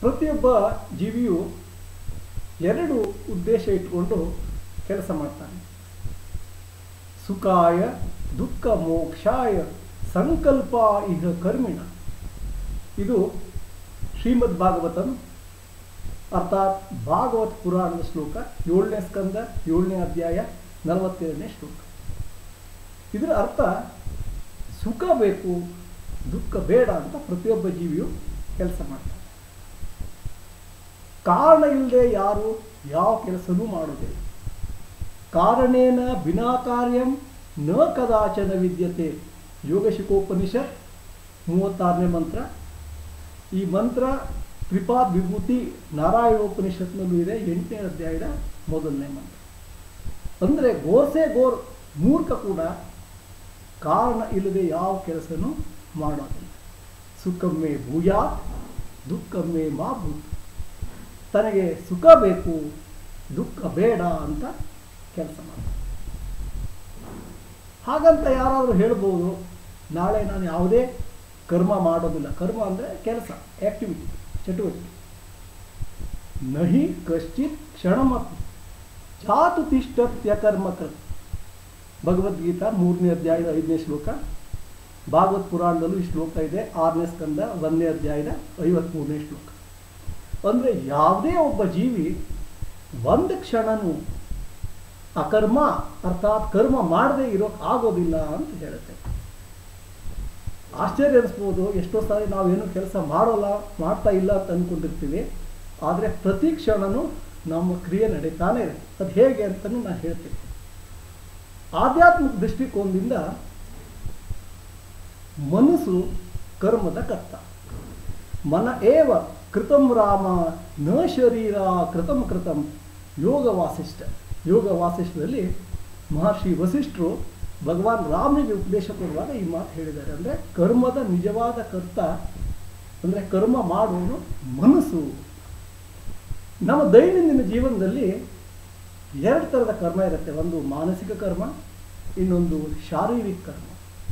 ಪ್ರತಿಯೊಬ್ಬ ಜೀವಿಯು ಎರಡು ಉದ್ದೇಶ ಇಟ್ಕೊಂಡು ಕೆಲಸ ಮಾಡ್ತಾನೆ ಸುಖಾಯ ದುಃಖ ಮೋಕ್ಷಾಯ ಸಂಕಲ್ಪ ಇಹ ಕರ್ಮಿಣ ಇದು ಶ್ರೀಮದ್ ಭಾಗವತಂ ಅರ್ಥಾತ್ ಭಾಗವತ್ ಪುರಾಣದ ಶ್ಲೋಕ ಏಳನೇ ಸ್ಕಂದ ಏಳನೇ ಅಧ್ಯಾಯ ನಲವತ್ತೇಳನೇ ಶ್ಲೋಕ ಇದರ ಅರ್ಥ ಸುಖ ಬೇಕು ದುಃಖ ಬೇಡ ಅಂತ ಪ್ರತಿಯೊಬ್ಬ ಜೀವಿಯು ಕೆಲಸ ಮಾಡ್ತಾರೆ ಕಾರಣ ಇಲ್ಲದೆ ಯಾರು ಯಾವ ಕೆಲಸನೂ ಮಾಡೋದಿಲ್ಲ ಕಾರಣೇನ ಬಿನಾ ಕಾರ್ಯಂ ನ ಕದಾಚನ ವಿದ್ಯತೆ ಯೋಗಶಿಕೋಪನಿಷತ್ ಮೂವತ್ತಾರನೇ ಮಂತ್ರ ಈ ಮಂತ್ರ ತ್ರಿಪಾದ್ ವಿಭೂತಿ ನಾರಾಯಣೋಪನಿಷತ್ನಲ್ಲೂ ಇದೆ ಎಂಟನೇ ಅಧ್ಯಾಯದ ಮೊದಲನೇ ಮಂತ್ರ ಅಂದರೆ ಗೋಸೆ ಗೋರ್ ಮೂರ್ಖ ಕೂಡ ಕಾರಣ ಇಲ್ಲದೆ ಯಾವ ಕೆಲಸನೂ ಮಾಡೋದಿಲ್ಲ ಸುಖಮ್ಮೆ ಭೂಯಾತ್ ದುಃಖಮ್ಮೆ ಮಾ ಭೂತ್ ತನಗೆ ಸುಖ ಬೇಕು ದುಃಖ ಬೇಡ ಅಂತ ಕೆಲಸ ಮಾಡ್ತಾರೆ ಹಾಗಂತ ಯಾರಾದರೂ ಹೇಳ್ಬೋದು ನಾಳೆ ನಾನು ಯಾವುದೇ ಕರ್ಮ ಮಾಡೋದಿಲ್ಲ ಕರ್ಮ ಅಂದರೆ ಕೆಲಸ ಆ್ಯಕ್ಟಿವಿಟಿ ಚಟುವಟಿಕೆ ನಹಿ ಕಶ್ಚಿತ್ ಕ್ಷಣಮಪಿ ಜಾತು ತಿಷ್ಟತ್ಯ ಕರ್ಮಕರ್ ಭಗವದ್ಗೀತಾ ಮೂರನೇ ಅಧ್ಯಾಯದ ಐದನೇ ಶ್ಲೋಕ ಭಾಗವತ್ ಪುರಾಣದಲ್ಲೂ ಈ ಶ್ಲೋಕ ಇದೆ ಆರನೇ ಸ್ಕಂದ ಒಂದನೇ ಅಧ್ಯಾಯದ ಐವತ್ಮೂರನೇ ಶ್ಲೋಕ ಅಂದರೆ ಯಾವುದೇ ಒಬ್ಬ ಜೀವಿ ಒಂದು ಕ್ಷಣನೂ ಅಕರ್ಮ ಅರ್ಥಾತ್ ಕರ್ಮ ಮಾಡದೇ ಇರೋಕೆ ಆಗೋದಿಲ್ಲ ಅಂತ ಹೇಳುತ್ತೆ ಆಶ್ಚರ್ಯ ಅನಿಸ್ಬೋದು ಎಷ್ಟೋ ಸಾರಿ ನಾವೇನು ಕೆಲಸ ಮಾಡೋಲ್ಲ ಮಾಡ್ತಾ ಇಲ್ಲ ಅಂತ ಅಂದ್ಕೊಂಡಿರ್ತೀವಿ ಆದರೆ ಪ್ರತಿ ಕ್ಷಣನೂ ನಮ್ಮ ಕ್ರಿಯೆ ನಡೀತಾನೆ ಇದೆ ಅದು ಹೇಗೆ ಅಂತಲೂ ನಾನು ಹೇಳ್ತೀನಿ ಆಧ್ಯಾತ್ಮಿಕ ದೃಷ್ಟಿಕೋನದಿಂದ ಮನಸ್ಸು ಕರ್ಮದ ಕರ್ತ ಮನ ಏವ ಕೃತಂ ರಾಮ ನ ಶರೀರ ಕೃತಂ ಕೃತಂ ಯೋಗ ವಾಸಿಷ್ಠ ಯೋಗ ವಾಸಿಷ್ಠದಲ್ಲಿ ಮಹರ್ಷಿ ವಸಿಷ್ಠರು ಭಗವಾನ್ ರಾಮನಿಗೆ ಉಪದೇಶ ಕೊಡುವಾಗ ಈ ಮಾತು ಹೇಳಿದ್ದಾರೆ ಅಂದರೆ ಕರ್ಮದ ನಿಜವಾದ ಕರ್ತ ಅಂದರೆ ಕರ್ಮ ಮಾಡುವನು ಮನಸ್ಸು ನಮ್ಮ ದೈನಂದಿನ ಜೀವನದಲ್ಲಿ ಎರಡು ಥರದ ಕರ್ಮ ಇರುತ್ತೆ ಒಂದು ಮಾನಸಿಕ ಕರ್ಮ ಇನ್ನೊಂದು ಶಾರೀರಿಕ ಕರ್ಮ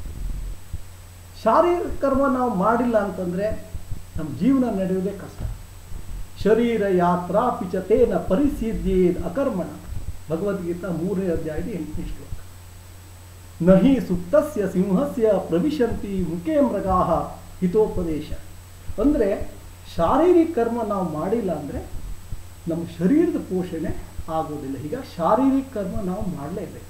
ಶಾರೀರಿಕ ಕರ್ಮ ನಾವು ಮಾಡಿಲ್ಲ ಅಂತಂದರೆ ನಮ್ಮ ಜೀವನ ನಡೆಯೋದೇ ಕಷ್ಟ ಶರೀರ ಯಾತ್ರಾ ಪಿಚತೇನ ಪರಿಸಿದ್ಯೇದ್ ಅಕರ್ಮಣ ಭಗವದ್ಗೀತಾ ಮೂರನೇ ಅಧ್ಯಾಯದ ಎಂಟನೇ ಶ್ಲೋಕ ನಹಿ ಸುಪ್ತಸ್ಯ ಸಿಂಹಸ್ಯ ಪ್ರವಿಶಂತಿ ಮುಖೇ ಮೃಗಾಹ ಹಿತೋಪದೇಶ ಅಂದರೆ ಶಾರೀರಿಕ ಕರ್ಮ ನಾವು ಮಾಡಿಲ್ಲ ಅಂದರೆ ನಮ್ಮ ಶರೀರದ ಪೋಷಣೆ ಆಗೋದಿಲ್ಲ ಈಗ ಶಾರೀರಿಕ ಕರ್ಮ ನಾವು ಮಾಡಲೇಬೇಕು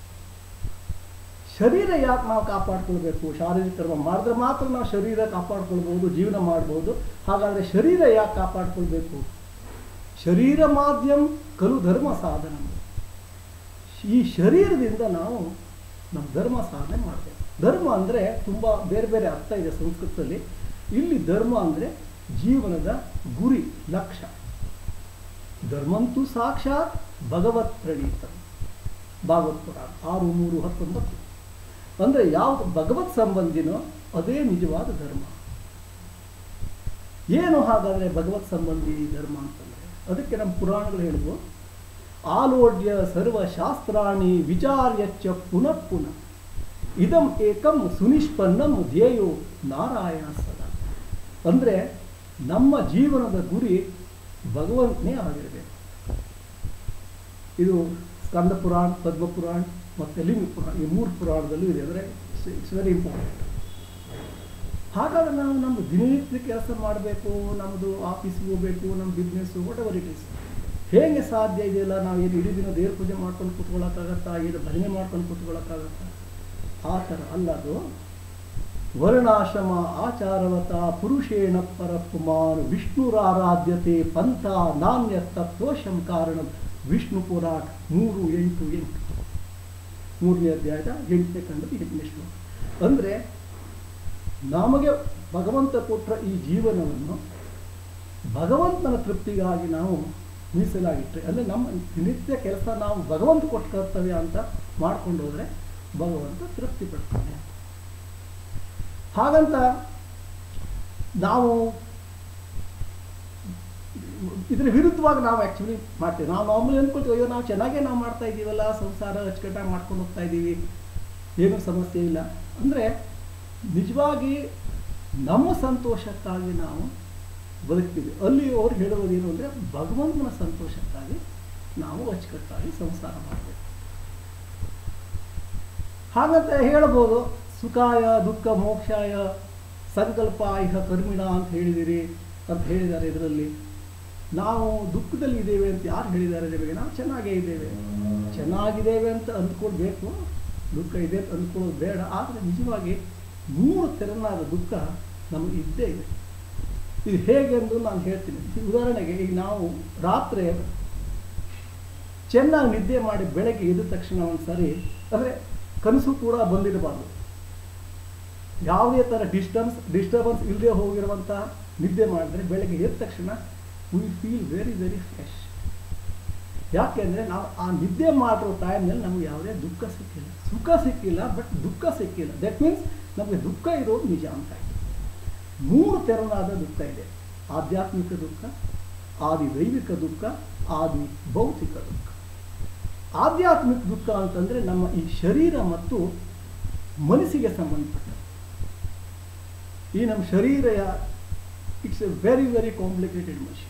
ಶರೀರ ಯಾಕೆ ನಾವು ಕಾಪಾಡ್ಕೊಳ್ಬೇಕು ಶಾರೀರಿಕ ಕರ್ಮ ಮಾಡಿದ್ರೆ ಮಾತ್ರ ನಾವು ಶರೀರ ಕಾಪಾಡ್ಕೊಳ್ಬೋದು ಜೀವನ ಮಾಡ್ಬೋದು ಹಾಗಾದರೆ ಶರೀರ ಯಾಕೆ ಕಾಪಾಡ್ಕೊಳ್ಬೇಕು ಶರೀರ ಮಾಧ್ಯಮ ಕಲು ಧರ್ಮ ಸಾಧನ ಈ ಶರೀರದಿಂದ ನಾವು ನಮ್ಮ ಧರ್ಮ ಸಾಧನೆ ಮಾಡಬೇಕು ಧರ್ಮ ಅಂದರೆ ತುಂಬ ಬೇರೆ ಬೇರೆ ಅರ್ಥ ಇದೆ ಸಂಸ್ಕೃತದಲ್ಲಿ ಇಲ್ಲಿ ಧರ್ಮ ಅಂದರೆ ಜೀವನದ ಗುರಿ ಲಕ್ಷ್ಯ ಧರ್ಮಂತೂ ಸಾಕ್ಷಾತ್ ಭಗವತ್ ಪ್ರಣೀತ ಭಾಗವತ್ ಪುರಾಣ ಆರು ಮೂರು ಹತ್ತೊಂಬತ್ತು ಅಂದರೆ ಯಾವುದು ಭಗವತ್ ಸಂಬಂಧಿನೋ ಅದೇ ನಿಜವಾದ ಧರ್ಮ ಏನು ಹಾಗಾದರೆ ಭಗವತ್ ಸಂಬಂಧಿ ಧರ್ಮ ಅಂತಂದರೆ ಅದಕ್ಕೆ ನಮ್ಮ ಪುರಾಣಗಳು ಹೇಳಿದ್ವು ಆಲೋಡ್ಯ ಸರ್ವಶಾಸ್ತ್ರಾಣಿ ವಿಚಾರ್ಯಚ್ಚ ಪುನಃ ಪುನಃ ಇದಂ ಏಕಂ ಸುನಿಷ್ಪನ್ನಂ ಧ್ಯೇಯೋ ನಾರಾಯಣ ಸದಾ ಅಂದರೆ ನಮ್ಮ ಜೀವನದ ಗುರಿ ಭಗವಂತನೇ ಆಗಿರಬೇಕು ಇದು ಸ್ಕಂದ ಪುರಾಣ ಪದ್ಮ ಪುರಾಣ ಮತ್ತು ಲಿಂಗ ಪುರಾಣ ಈ ಮೂರು ಪುರಾಣದಲ್ಲೂ ಇದೆ ಅಂದರೆ ಇಟ್ಸ್ ವೆರಿ ಇಂಪಾರ್ಟೆಂಟ್ ಹಾಗಾದ್ರೆ ನಾವು ನಮ್ಮ ದಿನನಿತ್ಯ ಕೆಲಸ ಮಾಡಬೇಕು ನಮ್ಮದು ಆಫೀಸ್ಗೆ ಹೋಗಬೇಕು ನಮ್ಮ business whatever it is ಹೇಗೆ ಸಾಧ್ಯ ಇದೆಯಲ್ಲ ನಾವು ಏನು ಇಡೀ ದಿನ ದೇವ್ರ ಪೂಜೆ ಮಾಡ್ಕೊಂಡು ಕೂತ್ಕೊಳ್ಳೋಕ್ಕಾಗತ್ತಾ ಏನು ಭಜನೆ ಮಾಡ್ಕೊಂಡು ಕೂತ್ಕೊಳ್ಳೋಕ್ಕಾಗತ್ತಾ ಆ ಥರ ಅಲ್ಲ ಅದು ವರ್ಣಾಶ್ರಮ ಆಚಾರವತ ಪುರುಷೇಣ ಪರಪುಮಾನ್ ವಿಷ್ಣುರಾರಾಧ್ಯತೆ ಪಂಥ ನಾಣ್ಯ ತತ್ವಶಂ ಕಾರಣ ವಿಷ್ಣು ಪುರಾಣ ಮೂರು ಎಂಟು ಎಂಟು ಮೂರನೇ ಅಧ್ಯಾಯದ ಎಂಟನೇ ಖಂಡದ ಎಂಟನೇ ಶ್ಲೋಕ ಅಂದರೆ ನಮಗೆ ಭಗವಂತ ಕೊಟ್ಟ ಈ ಜೀವನವನ್ನು ಭಗವಂತನ ತೃಪ್ತಿಗಾಗಿ ನಾವು ಮೀಸಲಾಗಿಟ್ಟರೆ ಅಂದರೆ ನಮ್ಮ ನಿತ್ಯ ಕೆಲಸ ನಾವು ಭಗವಂತ ಕೊಟ್ಟ ಕರ್ತವ್ಯ ಅಂತ ಮಾಡ್ಕೊಂಡು ಹೋದರೆ ಭಗವಂತ ತೃಪ್ತಿ ಪಡ್ತಾನೆ ಹಾಗಂತ ನಾವು ಇದರ ವಿರುದ್ಧವಾಗಿ ನಾವು ಆ್ಯಕ್ಚುಲಿ ಮಾಡ್ತೀವಿ ನಾವು ನಾರ್ಮಲಿ ಅಂದ್ಕೊಳ್ತೀವಿ ಅಯ್ಯೋ ನಾವು ಚೆನ್ನಾಗೇ ನಾವು ಮಾಡ್ತಾ ಇದ್ದೀವಲ್ಲ ಸಂಸಾರ ಅಚ್ಚುಕಟ್ಟಾಗಿ ಮಾಡ್ಕೊಂಡು ಹೋಗ್ತಾ ಇದ್ದೀವಿ ಏನೂ ಸಮಸ್ಯೆ ಇಲ್ಲ ಅಂದರೆ ನಿಜವಾಗಿ ನಮ್ಮ ಸಂತೋಷಕ್ಕಾಗಿ ನಾವು ಬದುಕ್ತೀವಿ ಅಲ್ಲಿ ಅವ್ರು ಹೇಳುವುದು ಏನು ಅಂದರೆ ಭಗವಂತನ ಸಂತೋಷಕ್ಕಾಗಿ ನಾವು ಅಚ್ಚುಕಟ್ಟಾಗಿ ಸಂಸಾರ ಮಾಡಬೇಕು ಹಾಗಂತ ಹೇಳ್ಬೋದು ಸುಖಾಯ ದುಃಖ ಮೋಕ್ಷಾಯ ಸಂಕಲ್ಪ ಇಹ ಕರ್ಮಿಣ ಅಂತ ಹೇಳಿದಿರಿ ಅಂತ ಹೇಳಿದ್ದಾರೆ ಇದರಲ್ಲಿ ನಾವು ದುಃಖದಲ್ಲಿ ಇದ್ದೇವೆ ಅಂತ ಯಾರು ಹೇಳಿದ್ದಾರೆ ನಿಮಗೆ ನಾವು ಚೆನ್ನಾಗೇ ಇದ್ದೇವೆ ಚೆನ್ನಾಗಿದ್ದೇವೆ ಅಂತ ಅಂದ್ಕೊಳ್ಬೇಕು ದುಃಖ ಇದೆ ಅಂತ ಅಂದ್ಕೊಳ್ಳೋದು ಬೇಡ ಆದರೆ ನಿಜವಾಗಿ ಮೂರು ತೆರನಾದ ದುಃಖ ನಮಗೆ ಇದ್ದೇ ಇದೆ ಇದು ಹೇಗೆ ಎಂದು ನಾನು ಹೇಳ್ತೀನಿ ಉದಾಹರಣೆಗೆ ಈಗ ನಾವು ರಾತ್ರಿ ಚೆನ್ನಾಗಿ ನಿದ್ದೆ ಮಾಡಿ ಬೆಳಗ್ಗೆ ಎದ್ದ ತಕ್ಷಣ ಒಂದು ಸಾರಿ ಅಂದರೆ ಕನಸು ಕೂಡ ಬಂದಿರಬಾರ್ದು ಯಾವುದೇ ಥರ ಡಿಸ್ಟರ್ಬನ್ಸ್ ಡಿಸ್ಟರ್ಬೆನ್ಸ್ ಇಲ್ಲದೆ ಹೋಗಿರುವಂಥ ನಿದ್ದೆ ಮಾಡಿದ್ರೆ ಬೆಳಗ್ಗೆ ಎದ್ದ ತಕ್ಷಣ we feel very very fresh ಯಾಕೆಂದರೆ ನಾವು ಆ ನಿದ್ದೆ ಮಾಡಿರೋ ಟೈಮ್ನಲ್ಲಿ ನಮಗೆ ಯಾವುದೇ ದುಃಖ ಸಿಕ್ಕಿಲ್ಲ ಸುಖ ಸಿಕ್ಕಿಲ್ಲ ಬಟ್ ದುಃಖ ಸಿಕ್ಕಿಲ್ಲ ದಟ್ ಮೀನ್ಸ್ ನಮಗೆ ದುಃಖ ಇರೋದು ನಿಜ ಅಂತ ಆಯ್ತು ಮೂರು ತೆರನಾದ ದುಃಖ ಇದೆ ಆಧ್ಯಾತ್ಮಿಕ ದುಃಖ ಆದಿ ದೈವಿಕ ದುಃಖ ಆದಿ ಭೌತಿಕ ದುಃಖ ಆಧ್ಯಾತ್ಮಿಕ ದುಃಖ ಅಂತಂದರೆ ನಮ್ಮ ಈ ಶರೀರ ಮತ್ತು ಮನಸ್ಸಿಗೆ ಸಂಬಂಧಪಟ್ಟ ಈ ನಮ್ಮ ಶರೀರ it's a very very complicated machine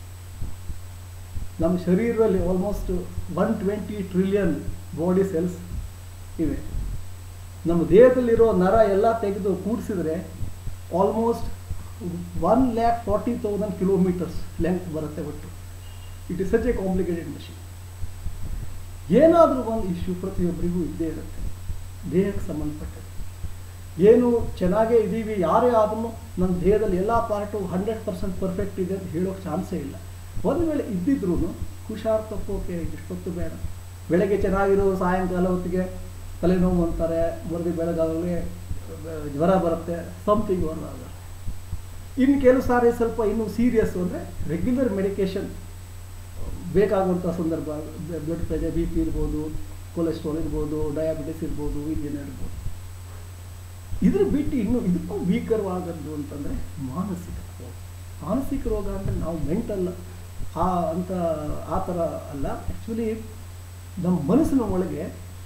ನಮ್ಮ ಶರೀರದಲ್ಲಿ almost one twenty trillion body cells ಇವೆ ನಮ್ಮ ದೇಹದಲ್ಲಿರೋ ನರ ಎಲ್ಲ ತೆಗೆದು ಕೂಡಿಸಿದ್ರೆ almost one lakh forty thousand kilometres length ಬರುತ್ತೆ ಒಟ್ಟು it is such a complicated machine ಏನಾದರೂ ಒಂದು ಇಶ್ಯೂ ಪ್ರತಿಯೊಬ್ಬರಿಗೂ ಇದ್ದೇ ಇರುತ್ತೆ ದೇಹಕ್ಕೆ ಸಂಬಂಧಪಟ್ಟದ್ದು ಏನು ಚೆನ್ನಾಗೇ ಇದ್ದೀವಿ ಯಾರೇ ಆದ್ರೂ ನನ್ನ ದೇಹದಲ್ಲಿ ಎಲ್ಲ ಪಾರ್ಟು ಹಂಡ್ರೆಡ್ ಪರ್ಸೆಂಟ್ ಪರ್ಫೆಕ್ಟ್ ಇದೆ ಅಂತ ಹೇಳೋಕ್ಕೆ ಚಾನ್ಸೇ ಇಲ್ಲ ಒಂದು ವೇಳೆ ಇದ್ದಿದ್ರೂ ಹುಷಾರು ತಪ್ಪೋಕೆ ಇಷ್ಟೊತ್ತು ಬೇಡ ಬೆಳಗ್ಗೆ ಚೆನ್ನಾಗಿರೋ ಸಾಯಂಕಾಲ ಹೊತ್ತಿಗೆ ತಲೆನೋವು ಅಂತಾರೆ ಮರದಿ ಬೆಳಗಾಗಲೇ ಜ್ವರ ಬರುತ್ತೆ ಸಮಥಿಂಗ್ ಬರೋದಾಗ ಇನ್ನು ಕೆಲವು ಸಾರಿ ಸ್ವಲ್ಪ ಇನ್ನೂ ಸೀರಿಯಸ್ ಅಂದರೆ ರೆಗ್ಯುಲರ್ ಮೆಡಿಕೇಶನ್ ಬೇಕಾಗುವಂಥ ಸಂದರ್ಭ ಬ್ಲಡ್ ಪ್ರೆಷರ್ ಬಿ ಪಿ ಇರ್ಬೋದು ಕೊಲೆಸ್ಟ್ರಾಲ್ ಇರ್ಬೋದು ಡಯಾಬಿಟಿಸ್ ಇರ್ಬೋದು ಇದೇನೋ ಇರ್ಬೋದು ಇದ್ರ ಬಿಟ್ಟು ಇನ್ನು ಇದಕ್ಕೂ ಭೀಕರವಾಗದ್ದು ಅಂತಂದರೆ ಮಾನಸಿಕ ರೋಗ ಮಾನಸಿಕ ರೋಗ ಅಂದರೆ ನಾವು ಮೆಂಟಲ್ ಆ ಅಂತ ಆ ಥರ ಅಲ್ಲ ಆ್ಯಕ್ಚುಲಿ ನಮ್ಮ ಮನಸ್ಸಿನ ಒಳಗೆ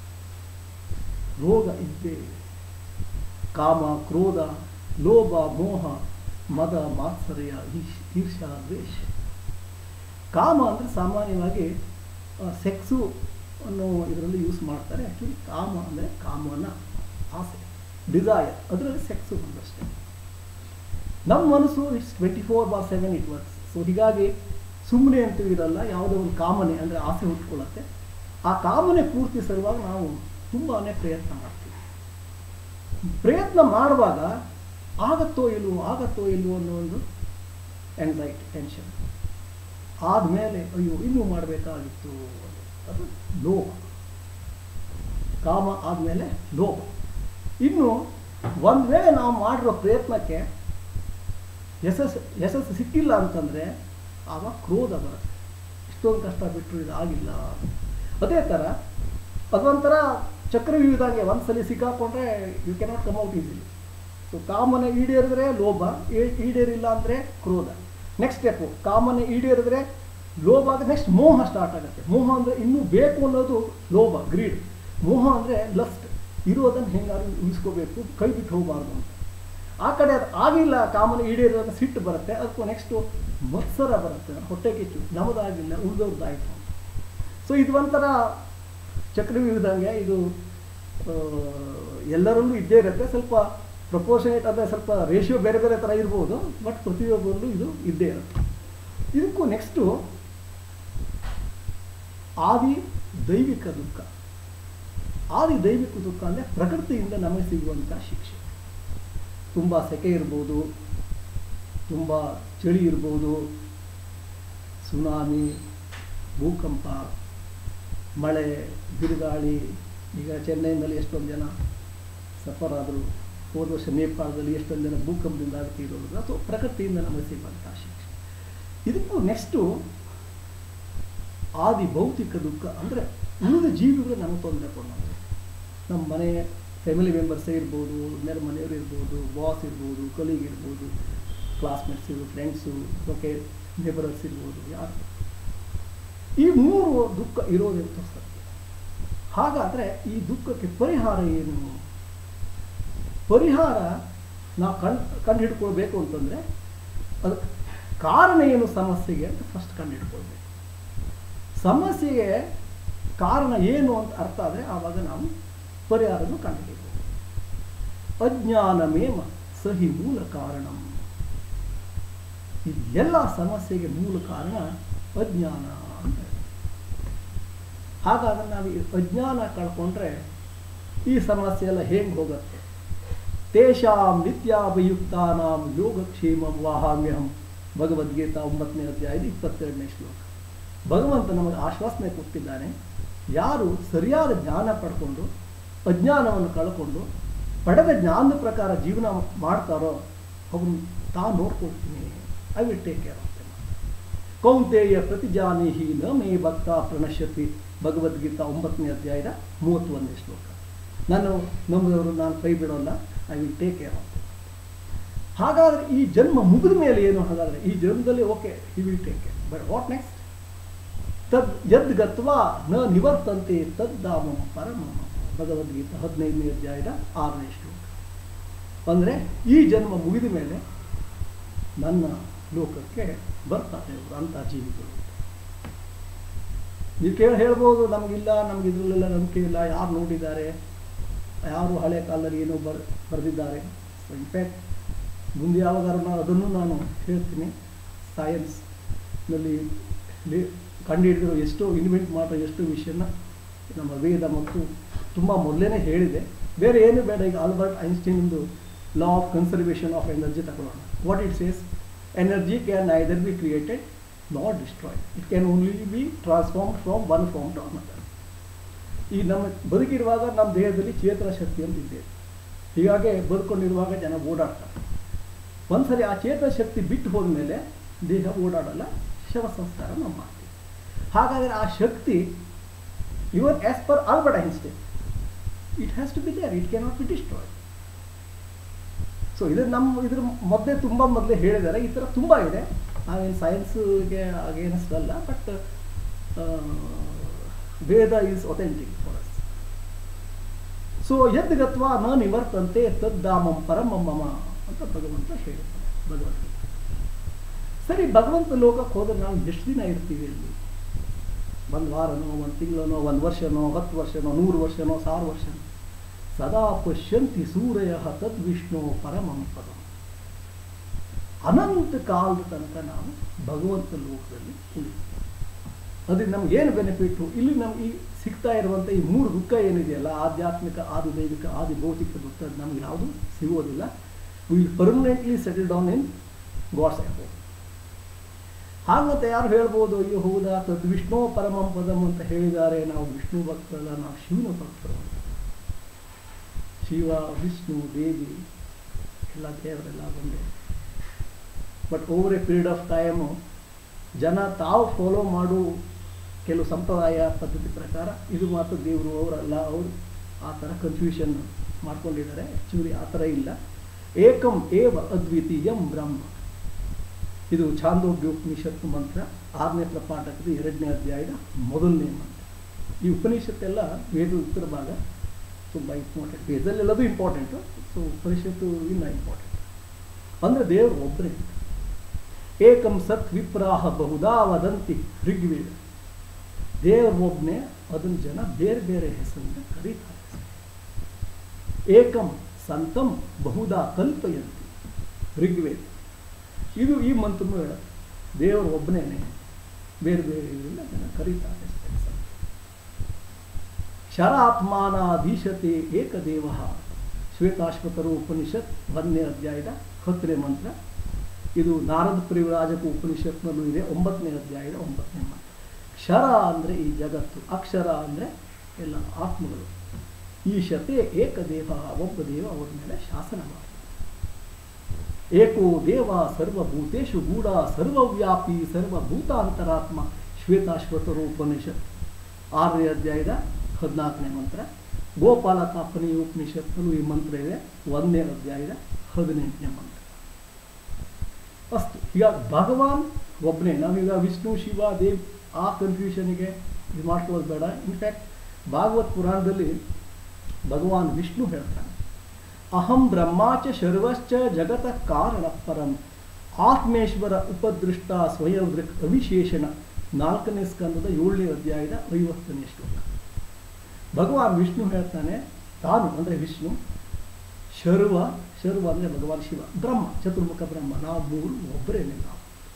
ರೋಗ ಇದ್ದೇ ಇದೆ ಕಾಮ ಕ್ರೋಧ ಲೋಭ ಮೋಹ ಮದ ಮಾತ್ಸರ್ಯ ಈಶ್ ಈರ್ಷಾ ದ್ವೇಷ ಕಾಮ ಅಂದರೆ ಸಾಮಾನ್ಯವಾಗಿ ಸೆಕ್ಸು ಅನ್ನೋ ಇದರಲ್ಲಿ ಯೂಸ್ ಮಾಡ್ತಾರೆ ಆ್ಯಕ್ಚುಲಿ ಕಾಮ ಅಂದರೆ ಕಾಮನ ಆಸೆ ಡಿಸೈರ್ ಅದರಲ್ಲಿ ಸೆಕ್ಸು ಬಂದಷ್ಟೇ ನಮ್ಮ ಮನಸ್ಸು it's twenty four by seven it works so ಹೀಗಾಗಿ ಸುಮ್ಮನೆ ಅಂತೂ ಇರಲ್ಲ ಯಾವುದೋ ಒಂದು ಕಾಮನೆ ಅಂದರೆ ಆಸೆ ಹುಟ್ಕೊಳ್ಳುತ್ತೆ ಆ ಕಾಮನೆ ಪೂರ್ತಿ ಸಲುವಾಗಿ ನಾವು ತುಂಬಾ ಪ್ರಯತ್ನ ಮಾಡ್ತೀವಿ ಪ್ರಯತ್ನ ಮಾಡುವಾಗ ಆಗತ್ತೋ ಇಲ್ವೋ ಆಗತ್ತೋ ಇಲ್ವೋ ಅನ್ನೋ ಒಂದು ಎಂಗ್ಸೈಟಿ ಟೆನ್ಷನ್ ಆದಮೇಲೆ ಅಯ್ಯೋ ಇನ್ನೂ ಮಾಡಬೇಕಾಗಿತ್ತು ಅದು ಲೋಭ ಕಾಮ ಆದಮೇಲೆ ಲೋಭ ಇನ್ನು ಒಂದು ವೇಳೆ ನಾವು ಮಾಡಿರೋ ಪ್ರಯತ್ನಕ್ಕೆ ಯಶಸ್ಸು ಯಶಸ್ಸು ಸಿಕ್ಕಿಲ್ಲ ಅಂತಂದರೆ ಆವಾಗ ಕ್ರೋಧ ಬರುತ್ತೆ ಇಷ್ಟೊಂದು ಕಷ್ಟ ಬಿಟ್ಟರು ಇದು ಆಗಿಲ್ಲ ಅದೇ ಥರ ಅದೊಂಥರ ಚಕ್ರವ್ಯೂಹದಂಗೆ ಒಂದ್ಸಲಿ ಸಿಕ್ಕಾಕೊಂಡ್ರೆ you cannot come out easily so ಕಾಮನೆ ಈಡೇರಿದ್ರೆ ಲೋಭ ಈ- ಈಡೇರಿಲ್ಲ ಅಂದರೆ ಕ್ರೋಧ ನೆಕ್ಸ್ಟ್ ಸ್ಟೆಪ್ಪು ಕಾಮನೆ ಈಡೇರಿದ್ರೆ ಲೋಭ ಆಗ ನೆಕ್ಸ್ಟ್ ಮೋಹ ಸ್ಟಾರ್ಟ್ ಆಗುತ್ತೆ ಮೋಹ ಅಂದರೆ ಇನ್ನೂ ಬೇಕು ಅನ್ನೋದು ಲೋಭ ಗ್ರೀಡ್ ಮೋಹ ಅಂದರೆ ಲಸ್ಟ್ ಇರೋದನ್ನು ಹೆಂಗಾದ್ರು ಉಳಿಸ್ಕೋಬೇಕು ಕೈ ಬಿಟ್ಟು ಹೋಗಬಾರ್ದು ಅಂತ ಆ ಕಡೆ ಅದು ಆಗಿಲ್ಲ ಕಾಮನೆ ಈಡೇರಿದಾಗ ಸಿಟ್ಟು ಬರುತ್ತೆ ಅದಕ್ಕೂ ನೆಕ್ಸ್ಟು ಮತ್ಸರ ಬರುತ್ತೆ ಹೊಟ್ಟೆ ಕಿಚ್ಚು ನಮ್ಮದಾಗಿಲ್ಲ ಉಳಿದವ್ರದ್ದಾಯಿತು ಅಂತ ಸೊ ಇದು ಒಂಥರ ಚಕ್ರವ್ಯೂಹದಂಗೆ ಇದು ಆ, ಎಲ್ಲರಲ್ಲೂ ಇದ್ದೇ ಇರುತ್ತೆ ಸ್ವಲ್ಪ ಪ್ರಪೋರ್ಷನೇಟ್ ಅಂದರೆ ಸ್ವಲ್ಪ ರೇಷಿಯೋ ಬೇರೆ ಬೇರೆ ಥರ ಇರ್ಬೋದು ಬಟ್ ಪ್ರತಿಯೊಬ್ಬರಲ್ಲೂ ಇದು ಇದ್ದೇ ಇರುತ್ತೆ ಇದಕ್ಕೂ ನೆಕ್ಸ್ಟು ಆದಿ ದೈವಿಕ ದುಃಖ ಆದಿ ದೈವಿಕ ದುಃಖ ಅಂದರೆ ಪ್ರಕೃತಿಯಿಂದ ನಮಗೆ ಸಿಗುವಂಥ ಶಿಕ್ಷೆ ತುಂಬ ಸೆಕೆ ಇರ್ಬೋದು ತುಂಬ ಚಳಿ ಇರ್ಬೋದು ಸುನಾಮಿ ಭೂಕಂಪ ಮಳೆ ಬಿರುಗಾಳಿ ಈಗ ಚೆನ್ನೈನಲ್ಲಿ ಎಷ್ಟೊಂದು ಜನ ಸಫರ್ ಆದರು ಹೋದ ವರ್ಷ ನೇಪಾಳದಲ್ಲಿ ಎಷ್ಟೊಂದು ಜನ ಭೂಕಂಪದಿಂದ ತೀರೋದು ಅಥವಾ ಪ್ರಕೃತಿಯಿಂದ ನಮಗೆ ಸಿಗುವಂಥ ಶಿಕ್ಷೆ ಇದಕ್ಕೂ ನೆಕ್ಸ್ಟು ಆದಿ ಭೌತಿಕ ದುಃಖ ಅಂದರೆ ಉಳಿದ ಜೀವಿಗಳು ನಮಗೆ ತೊಂದರೆ ಕೊಡೋದು ನಮ್ಮ ಮನೆ ಫ್ಯಾಮಿಲಿ ಮೆಂಬರ್ಸೇ ಇರ್ಬೋದು ನೆರ ಮನೆಯವರು ಇರ್ಬೋದು ಬಾಸ್ ಇರ್ಬೋದು ಕಲೀಗ್ ಇರ್ಬೋದು ಕ್ಲಾಸ್ಮೇಟ್ಸ್ ಇರ್ಬೋದು ಫ್ರೆಂಡ್ಸು ಓಕೆ ನೇಬರರ್ಸ್ ಇರ್ಬೋದು ಯಾರು ಈ ಮೂರು ದುಃಖ ಇರೋದಂತ ಸತ್ಯ ಹಾಗಾದರೆ ಈ ದುಃಖಕ್ಕೆ ಪರಿಹಾರ ಏನು ಪರಿಹಾರ ನಾವು ಕಣ್ ಕಂಡು ಹಿಡ್ಕೊಳ್ಬೇಕು ಅಂತಂದರೆ ಅದಕ್ಕೆ ಕಾರಣ ಏನು ಸಮಸ್ಯೆಗೆ ಅಂತ ಫಸ್ಟ್ ಕಂಡುಹಿಡ್ಕೊಳ್ಬೇಕು ಸಮಸ್ಯೆಗೆ ಕಾರಣ ಏನು ಅಂತ ಅರ್ಥ ಆದರೆ ಆವಾಗ ನಾವು ಪರಿಹಾರವನ್ನು ಕಂಡುಹಿಡಿಯಬಹುದು ಅಜ್ಞಾನಮೇವ ಸಹಿ ಮೂಲ ಕಾರಣಂ ಇದು ಎಲ್ಲ ಸಮಸ್ಯೆಗೆ ಮೂಲ ಕಾರಣ ಅಜ್ಞಾನ ಅಂತ ಹಾಗಾದ್ರೆ ನಾವು ಈ ಅಜ್ಞಾನ ಕಳ್ಕೊಂಡ್ರೆ ಈ ಸಮಸ್ಯೆ ಎಲ್ಲ ಹೆಂಗೆ ಹೋಗುತ್ತೆ ತೇಷಾಂ ನಿತ್ಯಾಭಿಯುಕ್ತಾನಾಂ ಯೋಗಕ್ಷೇಮಂ ವಾಹಾಮ್ಯಹಂ ಭಗವದ್ಗೀತಾ ಒಂಬತ್ತನೇ ಅಧ್ಯಾಯದ ಇಪ್ಪತ್ತೆರಡನೇ ಶ್ಲೋಕ ಭಗವಂತ ನಮಗೆ ಆಶ್ವಾಸನೆ ಕೊಟ್ಟಿದ್ದಾನೆ ಯಾರು ಸರಿಯಾದ ಜ್ಞಾನ ಪಡ್ಕೊಂಡು ಅಜ್ಞಾನವನ್ನು ಕಳ್ಕೊಂಡು ಪಡೆದ ಜ್ಞಾನದ ಪ್ರಕಾರ ಜೀವನ ಮಾಡ್ತಾರೋ ಅವ್ರನ್ನ ತಾ ನೋಡ್ಕೊಳ್ತೀನಿ I will take care of Kaunteya ಪ್ರತಿಜಾನೀಹಿ ನ ಮೇ ಭಕ್ತ ಪ್ರಣಶ್ಯತಿ ಭಗವದ್ಗೀತಾ ಒಂಬತ್ತನೇ ಅಧ್ಯಾಯದ ಮೂವತ್ತೊಂದನೇ ಶ್ಲೋಕ ನಾನು ನಂಬಿದವರು ನಾನು ಕೈ ಬಿಡೋಲ್ಲ I will take care of ಹಾಗಾದ್ರೆ ಈ ಜನ್ಮ ಮುಗಿದ ಮೇಲೆ ಏನು ಹಾಗಾದ್ರೆ ಈ ಜನ್ಮದಲ್ಲಿ okay he will take care but what next ತದ್ ಯದ್ ಗತ್ವಾ ನ ನಿವರ್ತಂತೆ ತದ್ದಾಮಂ ಪರಮಂ ಭಗವದ್ಗೀತಾ ಹದಿನೈದನೇ ಅಧ್ಯಾಯದ ಆರನೇ ಶ್ಲೋಕ ಅಂದರೆ ಈ ಜನ್ಮ ಮುಗಿದ ಮೇಲೆ ನನ್ನ ಲೋಕಕ್ಕೆ ಬರ್ತಾರೆ ಅವರು ಅಂಥ ಜೀವಿಗಳು ನೀವು ಕೇಳಿ ಹೇಳ್ಬೋದು ನಮಗಿಲ್ಲ ನಮ್ಗೆ ಇದ್ರಲ್ಲೆಲ್ಲ ನಂಬಿಕೆ ಇಲ್ಲ ಯಾರು ನೋಡಿದ್ದಾರೆ ಯಾರು ಹಳೆ ಕಾಲದಲ್ಲಿ ಏನೋ ಬರ್ ಬರೆದಿದ್ದಾರೆ ಸೊ ಇನ್ಫ್ಯಾಕ್ಟ್ ಮುಂದೆ ಯಾವಾಗಾರು ನಾನು ಅದನ್ನು ನಾನು ಹೇಳ್ತೀನಿ ಸೈನ್ಸ್ನಲ್ಲಿ ಕಂಡುಹಿಡಿದಿರೋ ಎಷ್ಟೋ ಇನ್ವೆಂಟ್ ಮಾಡೋ ಎಷ್ಟೋ ವಿಷಯನ ನಮ್ಮ ವೇದ ಮತ್ತು ತುಂಬ ಮೊದಲೇ ಹೇಳಿದೆ ಬೇರೆ ಏನು ಬೇಡ ಈಗ ಆಲ್ಬರ್ಟ್ ಐನ್ಸ್ಟೀನ್ದು law of conservation of energy ತಗೊಳ್ಳೋಣ what it says energy can either be created not destroyed it can only be transform from one form to another ಈ ನಮ್ಮ ಬದುಕಿರುವಾಗ ನಮ್ಮ ದೇಹದಲ್ಲಿ ಚೇತನ ಶಕ್ತಿ ಅಂತ ಇದೆ ಹೀಗಾಗಿ ಬದುಕೊಂಡಿರುವಾಗ ಜನ ಓಡಾಡ್ತಾರೆ ಒಂದ್ಸರಿ ಆ ಚೇತನ ಶಕ್ತಿ ಬಿಟ್ಟು ಹೋದ್ಮೇಲೆ ದೇಹ ಓಡಾಡಲ್ಲ ಶವ ಸಂಸ್ಕಾರ ನಾವು ಮಾಡ್ತೀವಿ ಹಾಗಾದರೆ ಆ ಶಕ್ತಿ even as per Albert Einstein it has to be there it can not be destroyed so ಇದು ನಮ್ಮ ಇದ್ರ ಮೊದಲೇ ತುಂಬ ಮೊದಲೇ ಹೇಳಿದ್ದಾರೆ ಈ ಥರ ತುಂಬ ಇದೆ ನಾವೇನು ಸೈನ್ಸ್ಗೆ ಅಗೇನ್ಸ್ಟ್ ಅಲ್ಲ but Veda is authentic for us so ಯದ್ಗತ್ವ ನ ನಿವರ್ತಂತೆ ತದ್ದಾಮಂ ಪರಮಮ್ಮ ಅಂತ ಭಗವಂತ ಹೇಳ್ತಾರೆ ಭಗವಂತ ಸರಿ ಭಗವಂತ ಲೋಕಕ್ಕೆ ಹೋದ್ರೆ ನಾವು ಎಷ್ಟು ದಿನ ಇರ್ತೀವಿ ಅಲ್ಲಿ ಒಂದು ವಾರನೋ ಒಂದು ತಿಂಗಳನೋ ಒಂದು ವರ್ಷನೋ ಹತ್ತು ವರ್ಷನೋ ನೂರು ವರ್ಷನೋ ಸಾವಿರ ವರ್ಷನೋ ಸದಾ ಪಶ್ಯಂತಿ ಸೂರ್ಯ ತದ್ವಿಷ್ಣು ಪರಮಂ ಪದಂ ಅನಂತ ಕಾಲದ ತನಕ ನಾವು ಭಗವಂತ ಲೋಕದಲ್ಲಿ ಉಳಿತೀವಿ ಅದರಿಂದ ನಮ್ಗೆ ಏನು ಬೆನಿಫಿಟ್ಟು ಇಲ್ಲಿ ನಮ್ಗೆ ಈ ಸಿಗ್ತಾ ಇರುವಂಥ ಈ ಮೂರು ದುಃಖ ಏನಿದೆಯಲ್ಲ ಆಧ್ಯಾತ್ಮಿಕ ಆದಿ ದೈವಿಕ ಆದಿ ಭೌತಿಕ ದುಃಖ ನಮ್ಗೆ ಯಾವುದು ಸಿಗೋದಿಲ್ಲ will permanently settle down in God's abode ಹಾಗಂತ ಯಾರು ಹೇಳ್ಬೋದು ಅಯ್ಯೋ ಹೌದಾ ತದ್ವಿಷ್ಣು ಪರಮಂ ಪದಂ ಅಂತ ಹೇಳಿದ್ದಾರೆ ನಾವು ವಿಷ್ಣು ಭಕ್ತರಲ್ಲ ನಾವು ಶಿವನ ಭಕ್ತರು ಅಂತ ಶಿವ ವಿಷ್ಣು ದೇವಿ ಎಲ್ಲ ದೇವರೆಲ್ಲ ಒಂದೇ but over a period of time ಜನ ತಾವು ಫಾಲೋ ಮಾಡು ಕೆಲವು ಸಂಪ್ರದಾಯ ಪದ್ಧತಿ ಪ್ರಕಾರ ಇದು ಮಾತ್ರ ದೇವರು ಅವರಲ್ಲ ಅವರು ಆ ಥರ ಕನ್ಫ್ಯೂಷನ್ ಮಾಡ್ಕೊಂಡಿದ್ದಾರೆ ಆ್ಯಕ್ಚುಲಿ ಆ ಥರ ಇಲ್ಲ ಏಕಂ ಏವ ಅದ್ವಿತೀಯಂ ಬ್ರಹ್ಮ ಇದು ಛಾಂದೋಗ್ಯೋಪನಿಷತ್ತು ಮಂತ್ರ ಆರನೇ ಪ್ರಪಾಠಕದ ಎರಡನೇ ಅಧ್ಯಾಯದ ಮೊದಲನೇ ಮಂತ್ರ ಈ ಉಪನಿಷತ್ತೆಲ್ಲ ವೇದ ಉತ್ತರ ಭಾಗ ತುಂಬ ಇಂಪಾರ್ಟೆಂಟ್ ವೇದಲ್ಲೆಲ್ಲದು ಇಂಪಾರ್ಟೆಂಟು ಸೊ ಉಪನಿಷತ್ತು ಇಲ್ಲ ಇಂಪಾರ್ಟೆಂಟ್ ಅಂದರೆ ದೇವರು ಒಬ್ಬರೇ ಏಕಂ ಸತ್ ವಿಪ್ರಾಹ ಬಹುದಾ ವದಂತಿ ಋಗ್ವೇದ ದೇವರು ಒಬ್ಬನೇ ಅದನ್ನು ಜನ ಬೇರೆ ಬೇರೆ ಹೆಸರಿಂದ ಕರೀತಾರೆ ಏಕಂ ಸಂತಂ ಬಹುದಾ ಕಲ್ಪಯಂತಿ ಋಗ್ವೇದ ಇದು ಈ ಮಂತ್ರನೂ ಹೇಳುತ್ತೆ ದೇವರು ಒಬ್ಬನೇನೆ ಬೇರೆ ಬೇರೆ ಇದರಿಂದ ಜನ ಕರೀತಾರೆ ಶರಾತ್ಮಾನಾಧೀಶತೆ ಏಕದೇವ ಶ್ವೇತಾಶ್ವತರು ಉಪನಿಷತ್ ಒಂದನೇ ಅಧ್ಯಾಯದ ಹತ್ತನೇ ಮಂತ್ರ ಇದು ನಾರದ ಪರಿವರಾಜಕ ಉಪನಿಷತ್ನಲ್ಲೂ ಇದೆ ಒಂಬತ್ತನೇ ಅಧ್ಯಾಯದ ಒಂಬತ್ತನೇ ಮಂತ್ರ ಕ್ಷರ ಅಂದರೆ ಈ ಜಗತ್ತು ಅಕ್ಷರ ಅಂದರೆ ಎಲ್ಲ ಆತ್ಮಗಳು ಈಶತೆ ಏಕದೇವ ಒಬ್ಬ ದೇವ ಅವರ ಮೇಲೆ ಶಾಸನ ಮಾಡಿ ಏಕೋ ದೇವ ಸರ್ವಭೂತೇಶು ಗೂಢ ಸರ್ವವ್ಯಾಪಿ ಸರ್ವಭೂತಾಂತರಾತ್ಮ ಶ್ವೇತಾಶ್ವತರು ಉಪನಿಷತ್ ಆರನೇ ಅಧ್ಯಾಯದ ಹದಿನಾಲ್ಕನೇ ಮಂತ್ರ ಗೋಪಾಲ ತಾಪನಿ ಉಪನಿಷತ್ತಲ್ಲೂ ಈ ಮಂತ್ರ ಇದೆ ಒಂದನೇ ಅಧ್ಯಾಯದ ಹದಿನೆಂಟನೇ ಮಂತ್ರ ಅಷ್ಟು ಈಗ ಭಗವಾನ್ ಒಬ್ಬನೇ ನಾವೀಗ ವಿಷ್ಣು ಶಿವ ದೇವ್ ಆ ಕನ್ಫ್ಯೂಷನ್ಗೆ ಇದು ಮಾಡ್ಕೊಳ್ಳೋದು ಬೇಡ ಇನ್ಫ್ಯಾಕ್ಟ್ ಭಾಗವತ್ ಪುರಾಣದಲ್ಲಿ ಭಗವಾನ್ ವಿಷ್ಣು ಹೇಳ್ತಾನೆ ಅಹಂ ಬ್ರಹ್ಮಾಚ ಶರ್ವಶ್ಚ ಜಗತ ಕಾರಣ ಪರಂ ಆತ್ಮೇಶ್ವರ ಉಪದೃಷ್ಟ ಸ್ವಯಂ ದೃಕ್ ಅವಿಶೇಷಣ ನಾಲ್ಕನೇ ಸ್ಕಂದದ ಏಳನೇ ಅಧ್ಯಾಯದ ಐವತ್ತನೇ ಶ್ಲೋಕ ಭಗವಾನ್ ವಿಷ್ಣು ಹೇಳ್ತಾನೆ ತಾನು ಅಂದರೆ ವಿಷ್ಣು ಶರ್ವ ಶರ್ವ ಅಂದರೆ ಭಗವಾನ್ ಶಿವ ಬ್ರಹ್ಮ ಚತುರ್ಮುಖ ಬ್ರಹ್ಮ ನಾವು ಮೂರು ಒಬ್ಬರೇನೆ ನಾವು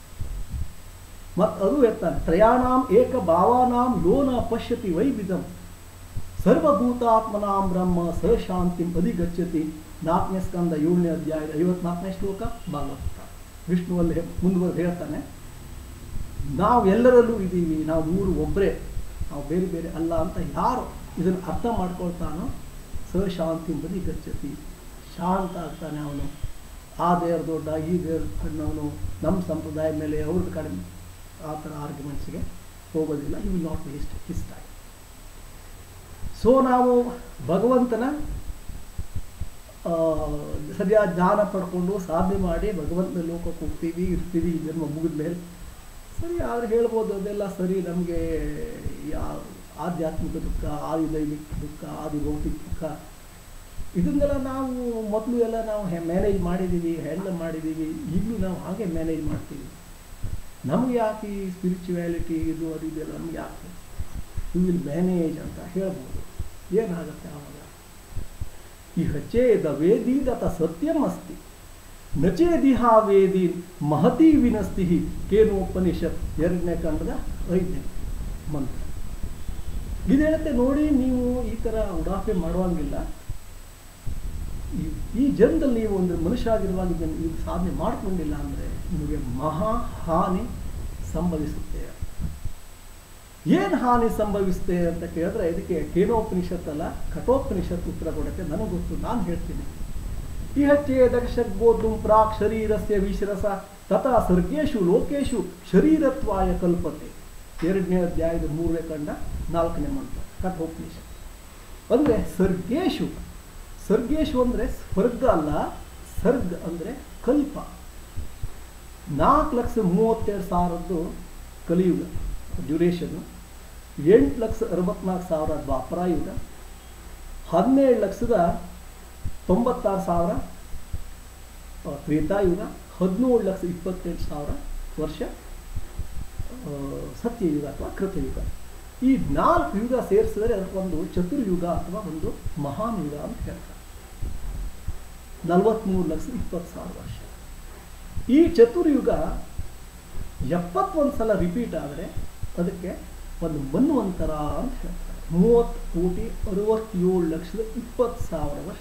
ಮತ್ತು ಅದು ಹೇಳ್ತಾನೆ ತ್ರಯಾಣಾಂ ಏಕ ಭಾವಾನಾಂ ಯೋನ ಪಶ್ಯತಿ ವೈವಿಧಂ ಸರ್ವಭೂತಾತ್ಮನಾಂ ಬ್ರಹ್ಮ ಸ ಶಾಂತಿಂ ಅಧಿಗಚ್ಚತಿ ನಾಲ್ಕನೇ ಸ್ಕಂದ ಏಳನೇ ಅಧ್ಯಾಯದ ಐವತ್ನಾಲ್ಕನೇ ಶ್ಲೋಕ ಭಾಗವತ ವಿಷ್ಣುವಲ್ಲಿ ಮುಂದುವರೆದು ಹೇಳ್ತಾನೆ ನಾವು ಎಲ್ಲರಲ್ಲೂ ಇದ್ದೀವಿ ನಾವು ಮೂರು ಒಬ್ಬರೇ ನಾವು ಬೇರೆ ಬೇರೆ ಅಲ್ಲ ಅಂತ ಯಾರು ಇದನ್ನು ಅರ್ಥ ಮಾಡ್ಕೊಳ್ತಾನೋ ಸ ಶಾಂತಿ ಬದಿ ಗಚ್ಚತಿ ಶಾಂತ ಆಗ್ತಾನೆ ಅವನು ಆ ದೇವ್ರ ದೊಡ್ಡ ಈ ದೇವ್ರ ಸಣ್ಣವನು ನಮ್ಮ ಸಂಪ್ರದಾಯ ಮೇಲೆ ಅವ್ರದ್ದು ಕಡಿಮೆ ಆ ಥರ ಆರ್ಗ್ಯುಮೆಂಟ್ಸ್ಗೆ ಹೋಗೋದಿಲ್ಲ you will not waste his time so ನಾವು ಭಗವಂತನ ಆ, ಸರಿಯಾದ ಜ್ಞಾನ ಪಡ್ಕೊಂಡು ಸಾಧನೆ ಮಾಡಿ ಭಗವಂತನ ಲೋಕಕ್ಕೆ ಹೋಗ್ತೀವಿ ಇರ್ತೀವಿ ಈ ಜನ್ಮ ಮುಗಿದ ಮೇಲೆ ಸರಿ ಆದರೆ ಹೇಳ್ಬೋದು ಅದೆಲ್ಲ ಸರಿ ನಮಗೆ ಯಾವ ಆಧ್ಯಾತ್ಮಿಕ ದುಃಖ ಆದಿ ದೈವಿಕ ದುಃಖ ಆದಿ ಭೌತಿಕ ದುಃಖ ಇದನ್ನೆಲ್ಲ ನಾವು ಮೊದಲು ಎಲ್ಲ ನಾವು ಮ್ಯಾನೇಜ್ ಮಾಡಿದ್ದೀವಿ ಹ್ಯಾಂಡಲ್ ಮಾಡಿದ್ದೀವಿ ಈಗಲೂ ನಾವು ಹಾಗೆ ಮ್ಯಾನೇಜ್ ಮಾಡ್ತೀವಿ ನಮ್ಗೆ ಯಾಕೆ ಈ ಸ್ಪಿರಿಚುವ್ಯಾಲಿಟಿ ಇದು ಅದು ಇದೆಲ್ಲ ನಮ್ಗೆ ಯಾಕೆ ಯು ವಿಲ್ ಮ್ಯಾನೇಜ್ ಅಂತ ಹೇಳ್ಬೋದು ಏನಾಗುತ್ತೆ ಆವಾಗ ಇಹ ಚೇದ ವೇದೀದತ ಸತ್ಯಂ ಅಸ್ತಿ ನಚೇದಿಹ ವೇದಿ ಮಹತಿ ವಿನಸ್ತಿ ಕೇನೋಪನಿಷತ್ ಎರಡನೇ ಕಂಡದ ಐದನೇ ಮಂತ್ರ ಇದು ಹೇಳುತ್ತೆ ನೋಡಿ ನೀವು ಈ ಥರ ಉಡಾಫೆ ಮಾಡುವಂಗಿಲ್ಲ ಈ- ಈ ಜನ್ಮದಲ್ಲಿ ನೀವು ಒಂದು ಮನುಷ್ಯ ಆಗಿರುವಾಗ ಇದನ್ನು ಇದು ಸಾಧನೆ ಮಾಡ್ಕೊಂಡಿಲ್ಲ ಅಂದರೆ ನಿಮಗೆ ಮಹಾ ಹಾನಿ ಸಂಭವಿಸುತ್ತೆ ಏನು ಹಾನಿ ಸಂಭವಿಸುತ್ತೆ ಅಂತ ಕೇಳಿದ್ರೆ ಇದಕ್ಕೆ ಕೇನೋಪನಿಷತ್ ಅಲ್ಲ ಕಠೋಪನಿಷತ್ ಉತ್ತರ ಕೊಡುತ್ತೆ ನನಗೆ ಗೊತ್ತು ನಾನು ಹೇಳ್ತೀನಿ ಇಹಚ್ಚೇದಕ್ಷರ್ಬೋಧು ಪ್ರಾಕ್ ಶರೀರಸ್ಯ ವಿಶ್ರಸ ತಥಾ ಸರ್ಗೇಶು ಲೋಕೇಶು ಶರೀರತ್ವಾಯ ಕಲ್ಪತೆ ಎರಡನೇ ಅಧ್ಯಾಯದ ಮೂರನೇ ಕಂಡ ನಾಲ್ಕನೇ ಮಂತ್ರ ಕಠೋಪನಿಷತ್ ಅಂದರೆ ಸರ್ಗೇಶು ಸರ್ಗೇಶು ಅಂದರೆ ಸ್ವರ್ಗ ಅಲ್ಲ ಸರ್ಗ್ ಅಂದರೆ ಕಲ್ಪ ನಾಲ್ಕು ಲಕ್ಷ ಮೂವತ್ತೆರಡು ಸಾವಿರದ್ದು ಕಲಿಯುಗ ಡ್ಯೂರೇಷನ್ನು ಎಂಟು ಲಕ್ಷ ಅರವತ್ನಾಲ್ಕು ಸಾವಿರ ದ್ವಾಪರಾಯುಗ ಹದಿನೇಳು ಲಕ್ಷದ ತೊಂಬತ್ತಾರು ಸಾವಿರ ಆ, ತ್ರೇತಾಯುಗ ಹದಿನೇಳು ಲಕ್ಷ ಇಪ್ಪತ್ತೆಂಟು ಸಾವಿರ ವರ್ಷ ಆ, ಸತ್ಯಯುಗ ಅಥವಾ ಕೃತಯುಗ ಈ ನಾಲ್ಕು ಯುಗ ಸೇರಿಸಿದರೆ ಅದಕ್ಕೊಂದು ಚತುರ್ಯುಗ ಅಥವಾ ಒಂದು ಮಹಾನ್ ಯುಗ ಅಂತ ಹೇಳ್ತಾರೆ ನಲವತ್ತ್ಮೂರು ಲಕ್ಷ ಇಪ್ಪತ್ತು ಸಾವಿರ ವರ್ಷ ಈ ಚತುರ್ಯುಗ ಎಪ್ಪತ್ತೊಂದು ಸಲ ರಿಪೀಟ್ ಆದರೆ ಅದಕ್ಕೆ ಒಂದು ಮನ್ವಂತರ ಅಂತ ಹೇಳ್ತಾರೆ ಮೂವತ್ತು ಕೋಟಿ ಅರವತ್ತೇಳು ಲಕ್ಷದ ಇಪ್ಪತ್ತು ಸಾವಿರ ವರ್ಷ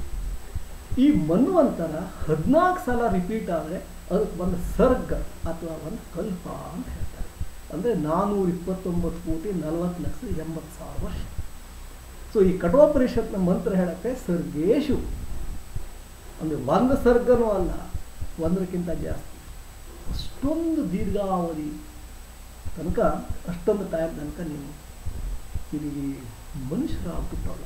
ಈ ಮನ್ವಂತರ ಹದಿನಾಲ್ಕು ಸಲ ರಿಪೀಟ್ ಆದರೆ ಅದಕ್ಕೆ ಒಂದು ಸರ್ಗ ಅಥವಾ ಒಂದು ಕಲ್ಪ ಅಂತ ಹೇಳ್ತಾರೆ ಅಂದರೆ ನಾನ್ನೂರ ಇಪ್ಪತ್ತೊಂಬತ್ತು ಕೋಟಿ ನಲವತ್ತು ಲಕ್ಷ ಎಂಬತ್ತು ಸಾವಿರ ವರ್ಷ ಸೊ ಈ ಕಠೋಪನಿಷತ್ನ ಮಂತ್ರ ಹೇಳಕ್ಕೆ ಸರ್ಗೇಶು ಅಂದರೆ ಒಂದು ಸರ್ಗನೂ ಅಲ್ಲ ಒಂದಕ್ಕಿಂತ ಜಾಸ್ತಿ ಅಷ್ಟೊಂದು ದೀರ್ಘಾವಧಿ ತನಕ ಅಷ್ಟೊಂದು ಟೈಮ್ ತನಕ ನೀವು ಇಲ್ಲಿ ಮನುಷ್ಯರಾಗ್ಬಿಟ್ಟವಲ್ಲ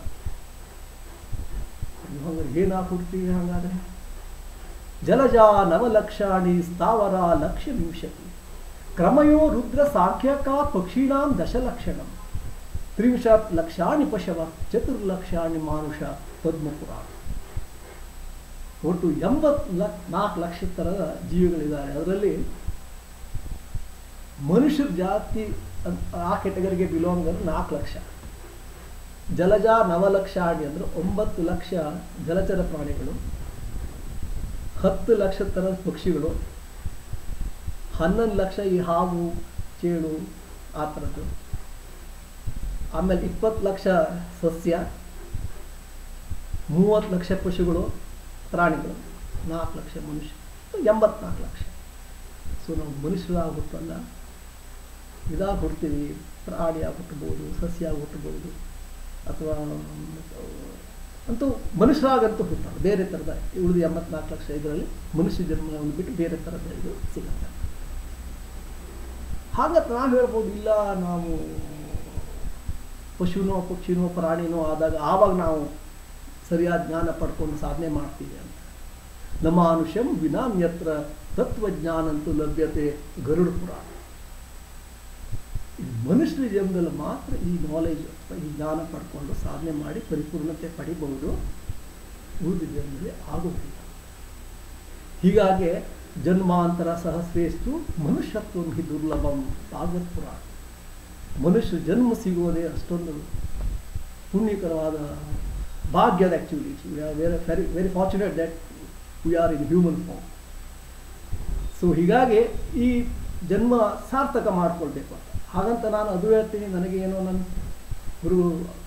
ನೀವು ಹಂಗಾರೆ ಏನಾಗಿ ಹುಡ್ತೀವಿ ಹಾಗಾದರೆ ಜಲಜ ನವಲಕ್ಷಾಣಿ ಸ್ಥಾವರ ಲಕ್ಷ ವಿಂಶತಿ ಕ್ರಮಯೋ ರುದ್ರ ಸಾಂಖ್ಯಕ ಪಕ್ಷೀಣಾಂ ದಶಲಕ್ಷಣಂ ತ್ರಿಂಶತ್ ಲಕ್ಷಾಣಿ ಪಶವ ಚತುರ್ಲಕ್ಷಾಣಿ ಮಾನುಷ ಪದ್ಮಪುರಾಣ ಒಟ್ಟು ಎಂಬತ್ತು ಲಕ್ಷ ನಾಲ್ಕು ಲಕ್ಷ ಥರದ ಜೀವಿಗಳಿದ್ದಾರೆ ಅದರಲ್ಲಿ ಮನುಷ್ಯರ ಜಾತಿ ಅಂತ ಆ ಕೆಟಗರಿಗೆ ಬಿಲಾಂಗ್ ಅಂದ್ರೆ ನಾಲ್ಕು ಲಕ್ಷ ಜಲಜ ನವಲಕ್ಷಾಣಿ ಅಂದ್ರೆ ಒಂಬತ್ತು ಲಕ್ಷ ಜಲಚರ ಪ್ರಾಣಿಗಳು ಹತ್ತು ಲಕ್ಷ ಥರದ ಪಕ್ಷಿಗಳು ಹನ್ನೊಂದು ಲಕ್ಷ ಈ ಹಾವು ಚೇಳು ಆ ಥರದ್ದು ಆಮೇಲೆ ಇಪ್ಪತ್ತು ಲಕ್ಷ ಸಸ್ಯ ಮೂವತ್ತು ಲಕ್ಷ ಪಶುಗಳು ಪ್ರಾಣಿಗಳು ನಾಲ್ಕು ಲಕ್ಷ ಮನುಷ್ಯ ಎಂಬತ್ನಾಲ್ಕು ಲಕ್ಷ ಸೊ ನಾವು ಮನುಷ್ಯರಾಗಿ ಹುಟ್ಟಲ್ಲ ಇದಾಗಿ ಹುಡ್ತೀವಿ ಪ್ರಾಣಿಯಾಗಿ ಹುಟ್ಟಬಹುದು ಸಸ್ಯಾಗಿ ಹುಟ್ಟಬಹುದು ಅಥವಾ ಅಂತೂ ಮನುಷ್ಯರಾಗಂತೂ ಹುಟ್ಟಲ್ಲ ಬೇರೆ ಥರದ ಉಳಿದು ಎಂಬತ್ನಾಲ್ಕು ಲಕ್ಷ ಇದರಲ್ಲಿ ಮನುಷ್ಯ ಜನ್ಮವನ್ನು ಬಿಟ್ಟು ಬೇರೆ ಥರದ ಇದು ಸಿಗುತ್ತೆ ಹಾಗಂತ ನಾವು ಹೇಳ್ಬೋದು ಇಲ್ಲ ನಾವು ಪಶುನೋ ಪಕ್ಷಿನೋ ಪ್ರಾಣಿನೋ ಆದಾಗ ಆವಾಗ ನಾವು ಸರಿಯಾದ ಜ್ಞಾನ ಪಡ್ಕೊಂಡು ಸಾಧನೆ ಮಾಡ್ತೀವಿ ಅಂತ ನಮಾನುಷಂ ವಿನಾನ್ಯತ್ರ ತತ್ವಜ್ಞಾನಂತೂ ಲಭ್ಯತೆ ಗರುಡ ಪುರಾಣ ಈ ಮನುಷ್ಯರ ಜನ್ಮದಲ್ಲಿ ಮಾತ್ರ ಈ ನಾಲೆಜ್ ಅಥವಾ ಈ ಜ್ಞಾನ ಪಡ್ಕೊಂಡು ಸಾಧನೆ ಮಾಡಿ ಪರಿಪೂರ್ಣತೆ ಪಡಿಬಹುದು ಉಳಿದ ಜನ್ಮದಲ್ಲಿ ಆಗುವುದಿಲ್ಲ ಹೀಗಾಗಿ ಜನ್ಮಾಂತರ ಸಹಸ್ರೇಸ್ತು ಮನುಷ್ಯತ್ವ ಹಿ ದುರ್ಲಭಂ ಭಾಗವತ್ ಪುರಾಣ ಮನುಷ್ಯ ಜನ್ಮ ಸಿಗೋದೇ ಅಷ್ಟೊಂದು ಪುಣ್ಯಕರವಾದ ಭಾಗ್ಯದ actually we are very very very fortunate that we are in human form so ಹೀಗಾಗಿ ಈ ಜನ್ಮ ಸಾರ್ಥಕ ಮಾಡ್ಕೊಳ್ಬೇಕು ಅಂತ ಹಾಗಂತ ನಾನು ಅದು ಹೇಳ್ತೀನಿ ನನಗೆ ಏನೋ ನನ್ನ guru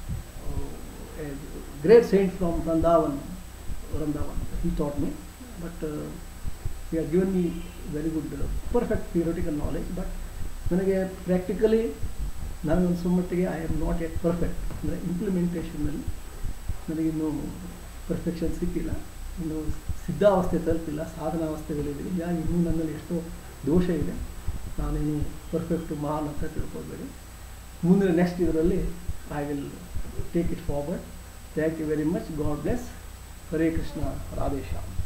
great saint from Vrindavan Vrindavan he thought me but we are given me very good perfect theoretical knowledge but ನನಗೆ ಪ್ರಾಕ್ಟಿಕಲಿ ನನಗನ್ಸೋ ಮಟ್ಟಿಗೆ I am not at perfect ಅಂದರೆ ಇಂಪ್ಲಿಮೆಂಟೇಷನ್ನಲ್ಲಿ ನನಗಿನ್ನೂ ಪರ್ಫೆಕ್ಷನ್ ಸಿಕ್ಕಿಲ್ಲ ಇನ್ನು ಸಿದ್ಧಾವಸ್ಥೆ ತಲುಪಿಲ್ಲ ಸಾಧನಾವಸ್ಥೆಗಳಿದ್ದೀನಿ ಹೀಗಾಗಿ ಇನ್ನೂ ನನ್ನಲ್ಲಿ ಎಷ್ಟೋ ದೋಷ ಇದೆ ನಾನೇನು ಪರ್ಫೆಕ್ಟ್ ಮಹಾನ್ ಅಂತ ತಿಳ್ಕೊಬೇಡಿ ಮುಂದಿನ ನೆಕ್ಸ್ಟ್ ಇದರಲ್ಲಿ I will take it forward thank you very much God bless Hare Krishna Radheshyam